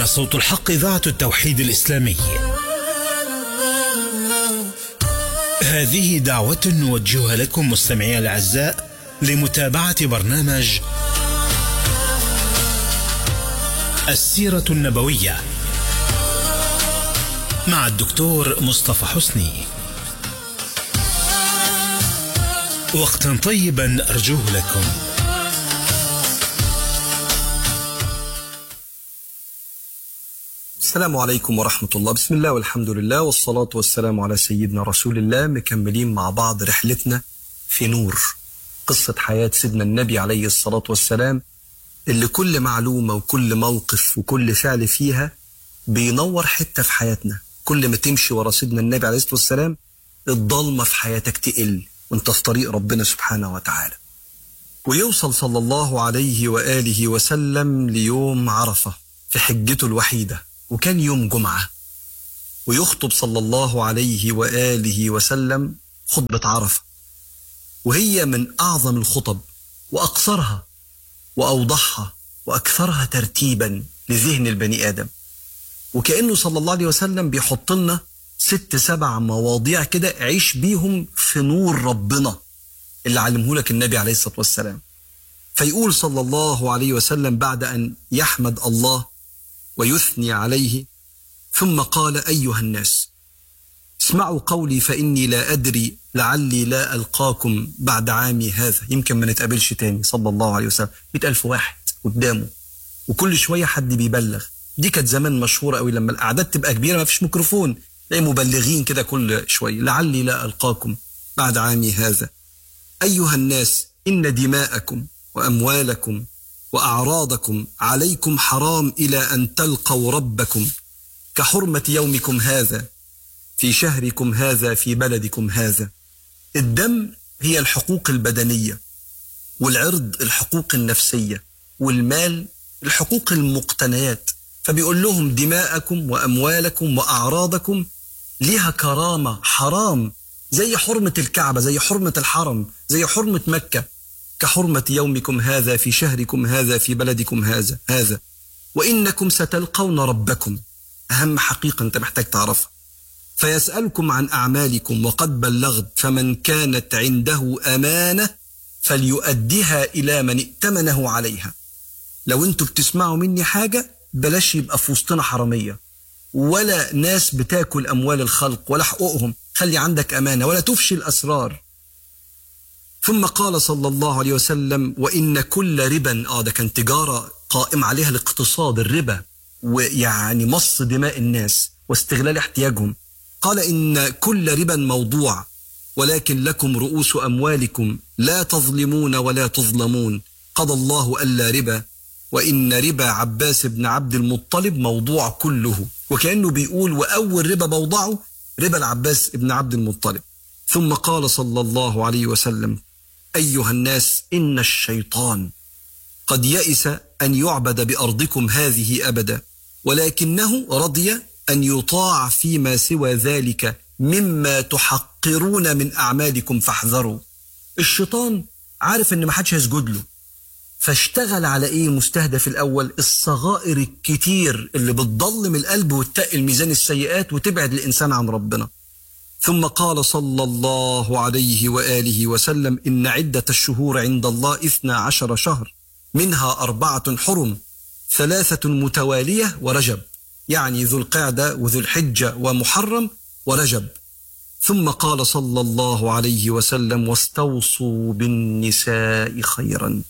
صوت الحق إذاعة التوحيد الإسلامي هذه دعوة نوجهها لكم مستمعي الأعزاء لمتابعة برنامج السيرة النبوية مع الدكتور مصطفى حسني وقتا طيبا أرجوه لكم السلام عليكم ورحمة الله بسم الله والحمد لله والصلاة والسلام على سيدنا رسول الله مكملين مع بعض رحلتنا في نور قصة حياة سيدنا النبي عليه الصلاة والسلام اللي كل معلومة وكل موقف وكل فعل فيها بينور حتة في حياتنا كل ما تمشي ورا سيدنا النبي عليه الصلاة والسلام الضلمة في حياتك تقل وانت في طريق ربنا سبحانه وتعالى ويوصل صلى الله عليه وآله وسلم ليوم عرفة في حجته الوحيدة وكان يوم جمعة ويخطب صلى الله عليه وآله وسلم خطبة عرفة وهي من أعظم الخطب وأقصرها وأوضحها وأكثرها ترتيبا لذهن البني آدم وكأنه صلى الله عليه وسلم بيحط لنا ست سبع مواضيع كده عيش بيهم في نور ربنا اللي علمه لك النبي عليه الصلاة والسلام فيقول صلى الله عليه وسلم بعد أن يحمد الله ويثني عليه ثم قال أيها الناس اسمعوا قولي فإني لا أدري لعلي لا ألقاكم بعد عامي هذا يمكن ما نتقابلش تاني صلى الله عليه وسلم مئة ألف واحد قدامه وكل شوية حد بيبلغ دي كانت زمان مشهورة قوي لما الأعداد تبقى كبيرة ما فيش ميكروفون تلاقي مبلغين كده كل شوية لعلي لا ألقاكم بعد عامي هذا أيها الناس إن دماءكم وأموالكم وأعراضكم عليكم حرام إلى أن تلقوا ربكم كحرمة يومكم هذا في شهركم هذا في بلدكم هذا الدم هي الحقوق البدنية والعرض الحقوق النفسية والمال الحقوق المقتنيات فبيقول لهم دماءكم وأموالكم وأعراضكم ليها كرامة حرام زي حرمة الكعبة زي حرمة الحرم زي حرمة مكة كحرمة يومكم هذا في شهركم هذا في بلدكم هذا هذا وإنكم ستلقون ربكم أهم حقيقة أنت محتاج تعرفها فيسألكم عن أعمالكم وقد بلغت فمن كانت عنده أمانة فليؤديها إلى من ائتمنه عليها لو أنتوا بتسمعوا مني حاجة بلاش يبقى في وسطنا حرامية ولا ناس بتاكل أموال الخلق ولا حقوقهم خلي عندك أمانة ولا تفشي الأسرار ثم قال صلى الله عليه وسلم وإن كل ربا آه ده كان تجارة قائم عليها الاقتصاد الربا ويعني مص دماء الناس واستغلال احتياجهم قال إن كل ربا موضوع ولكن لكم رؤوس أموالكم لا تظلمون ولا تظلمون قضى الله ألا ربا وإن ربا عباس بن عبد المطلب موضوع كله وكأنه بيقول وأول ربا موضعه ربا العباس بن عبد المطلب ثم قال صلى الله عليه وسلم أيها الناس إن الشيطان قد يئس أن يعبد بأرضكم هذه أبدا ولكنه رضي أن يطاع فيما سوى ذلك مما تحقرون من أعمالكم فاحذروا الشيطان عارف أن ما حدش هيسجد له فاشتغل على ايه مستهدف الاول الصغائر الكتير اللي بتضلم القلب وتقل ميزان السيئات وتبعد الانسان عن ربنا ثم قال صلى الله عليه وآله وسلم إن عدة الشهور عند الله إثنى عشر شهر منها أربعة حرم ثلاثة متوالية ورجب يعني ذو القعدة وذو الحجة ومحرم ورجب ثم قال صلى الله عليه وسلم واستوصوا بالنساء خيرا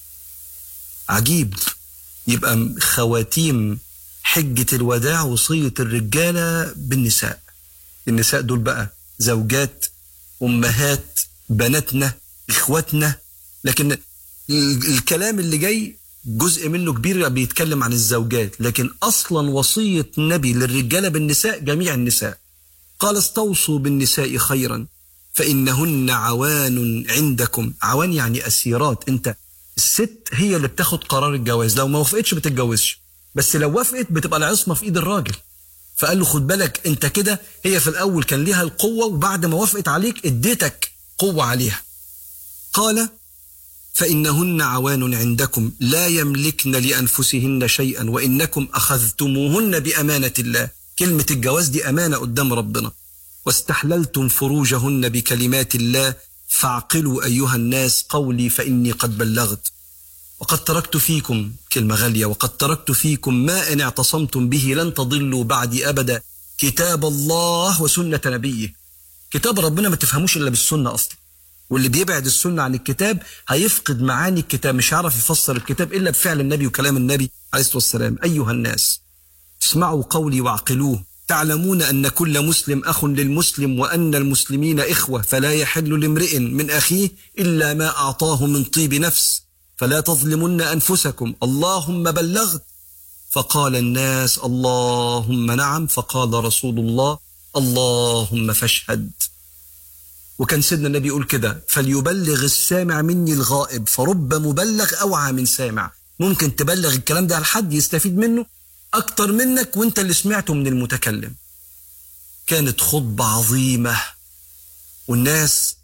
عجيب يبقى خواتيم حجة الوداع وصية الرجالة بالنساء النساء دول بقى زوجات أمهات بناتنا إخواتنا لكن الكلام اللي جاي جزء منه كبير بيتكلم عن الزوجات لكن أصلا وصية النبي للرجالة بالنساء جميع النساء قال استوصوا بالنساء خيرا فإنهن عوان عندكم عوان يعني أسيرات أنت الست هي اللي بتاخد قرار الجواز لو ما وافقتش بتتجوزش بس لو وافقت بتبقى العصمة في إيد الراجل فقال له خد بالك انت كده هي في الاول كان ليها القوه وبعد ما وافقت عليك اديتك قوه عليها قال فإنهن عوان عندكم لا يملكن لأنفسهن شيئا وإنكم أخذتموهن بأمانة الله كلمة الجواز دي أمانة قدام ربنا واستحللتم فروجهن بكلمات الله فاعقلوا أيها الناس قولي فإني قد بلغت وقد تركت فيكم كلمة غالية وقد تركت فيكم ما إن اعتصمتم به لن تضلوا بعدي أبدا كتاب الله وسنة نبيه كتاب ربنا ما تفهموش إلا بالسنة أصلا واللي بيبعد السنة عن الكتاب هيفقد معاني الكتاب مش هيعرف يفسر الكتاب إلا بفعل النبي وكلام النبي عليه الصلاة والسلام أيها الناس اسمعوا قولي واعقلوه تعلمون أن كل مسلم أخ للمسلم وأن المسلمين إخوة فلا يحل لامرئ من أخيه إلا ما أعطاه من طيب نفس فلا تظلمن أنفسكم اللهم بلغت فقال الناس اللهم نعم فقال رسول الله اللهم فاشهد وكان سيدنا النبي يقول كده فليبلغ السامع مني الغائب فرب مبلغ أوعى من سامع ممكن تبلغ الكلام ده لحد يستفيد منه أكتر منك وانت اللي سمعته من المتكلم كانت خطبة عظيمة والناس